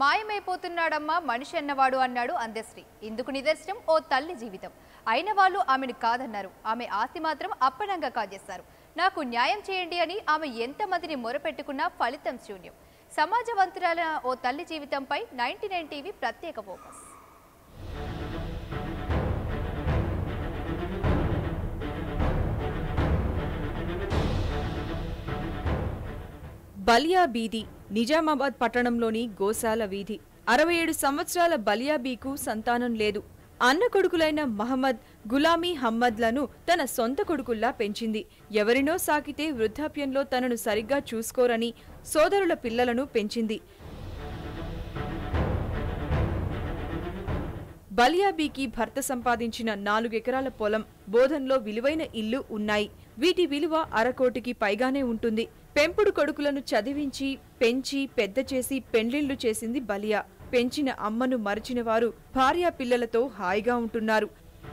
మాయమైపోతున్నాడమ్మా మనిషి అన్నవాడు అన్నాడు అందశ్రీ ఇందుకు నిదర్శనం ఓ తల్లి జీవితం అయిన వాళ్ళు ఆమెను కాదన్నారు ఆమె ఆస్తి మాత్రం అప్పనంగా కాజేశారు నాకు న్యాయం చేయండి అని ఆమె ఎంతమందిని మొరపెట్టుకున్నా ఫలితం శూన్యం సమాజవంతురాల ఓ తల్లి జీవితంపై నైన్టీ నైన్ టీవీ ప్రత్యేక ఫోకస్ బలియా బీది నిజామాబాద్ పట్టణంలోని గోశాల వీధి అరవై ఏడు సంవత్సరాల బలియా బీకు సంతానం లేదు అన్న కొడుకులైన మహమ్మద్ గులామీ హమ్మద్లను తన సొంత కొడుకుల్లా పెంచింది ఎవరినో సాకితే వృద్ధాప్యంలో తనను సరిగ్గా చూసుకోరని సోదరుల పిల్లలను పెంచింది బలియాబీకి భర్త సంపాదించిన నాలుగెకరాల పొలం బోధన్లో విలువైన ఇల్లు ఉన్నాయి వీటి విలువ అరకోటికి పైగానే ఉంటుంది పెంపుడు కొడుకులను చదివించి పెంచి పెద్ద చేసి పెండ్లిళ్లు చేసింది బలియా పెంచిన అమ్మను మరిచిన వారు భార్యా పిల్లలతో హాయిగా ఉంటున్నారు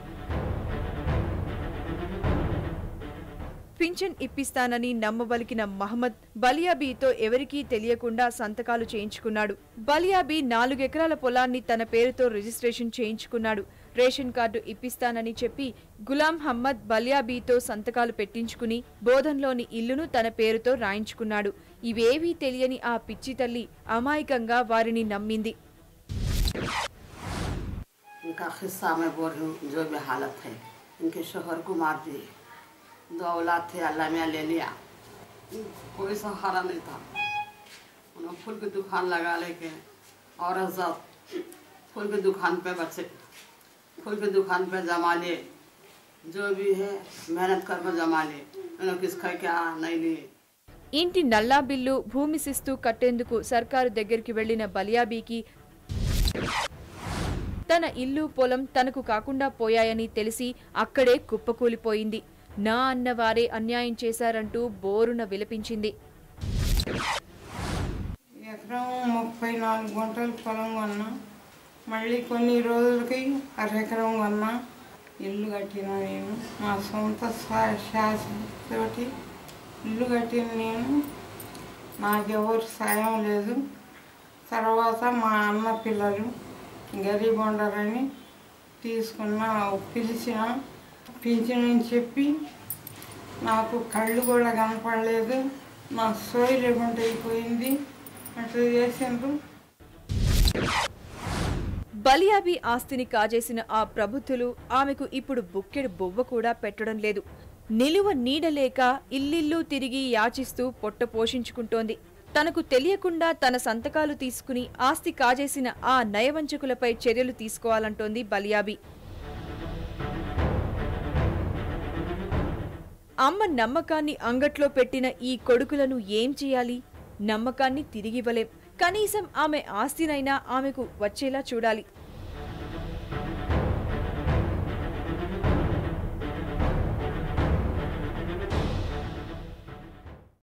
పింఛన్ ఇప్పిస్తానని నమ్మబలికిన మహమ్మద్ బలియాబీతో ఎవరికీ తెలియకుండా సంతకాలు చేయించుకున్నాడు బలియాబీ నాలుగెకరాల పొలాన్ని తన పేరుతో రిజిస్ట్రేషన్ చేయించుకున్నాడు రేషన్ కార్డు ఇప్పిస్తానని చెప్పి గులాం హమ్మద్ బలియాబీతో సంతకాలు పెట్టించుకుని బోధన్లోని ఇల్లును తన పేరుతో రాయించుకున్నాడు ఇవేవీ తెలియని ఆ పిచ్చి తల్లి అమాయకంగా వారిని నమ్మింది इनका हिस्सा मैं बोल रही हूँ जो भी हालत है इनके शोहर को मार दिए दो औलाद थे अल्लाह मियाँ ले लिया कोई सहारा नहीं था उन्होंने फूल की दुकान लगा लेके और सब फूल की दुकान पे बच्चे फूल की दुकान पे जमा लिए जो भी है मेहनत कर कर जमा लिए उन्होंने किसका क्या नहीं लिए ఇంటి నల్లా బిల్లు భూమి శిస్తు కట్టేందుకు సర్కారు దగ్గరికి వెళ్లిన బలియాబీకి తన ఇల్లు పొలం తనకు కాకుండా పోయాయని తెలిసి అక్కడే కుప్పకూలిపోయింది నా అన్నవారే అన్యాయం చేశారంటూ బోరున విలపించింది ఎకరం ముప్పై నాలుగు గుంటలు పొలం కొన్నా మళ్ళీ కొన్ని రోజులకి అరెకరం కొన్నా ఇల్లు కట్టిన నేను మా సొంత తోటి ఇల్లు కట్టిన నేను నాకెవరు సాయం లేదు తర్వాత మా అన్న పిల్లలు గరీబ్ ఉండరని తీసుకున్న పిలిచిన పింఛనని చెప్పి నాకు కళ్ళు కూడా కనపడలేదు నా సోయి లేకుండా అయిపోయింది అట్లా చేసిండ్రు బలియాబీ ఆస్తిని కాజేసిన ఆ ప్రబుద్ధులు ఆమెకు ఇప్పుడు బుక్కెడు బొవ్వ కూడా పెట్టడం లేదు నిలువ నీడలేక ఇల్లిల్లు తిరిగి యాచిస్తూ పొట్ట పోషించుకుంటోంది తనకు తెలియకుండా తన సంతకాలు తీసుకుని ఆస్తి కాజేసిన ఆ నయవంచకులపై చర్యలు తీసుకోవాలంటోంది బలియాబీ అమ్మ నమ్మకాన్ని అంగట్లో పెట్టిన ఈ కొడుకులను ఏం చేయాలి నమ్మకాన్ని తిరిగివ్వలేం కనీసం ఆమె ఆస్తినైనా ఆమెకు వచ్చేలా చూడాలి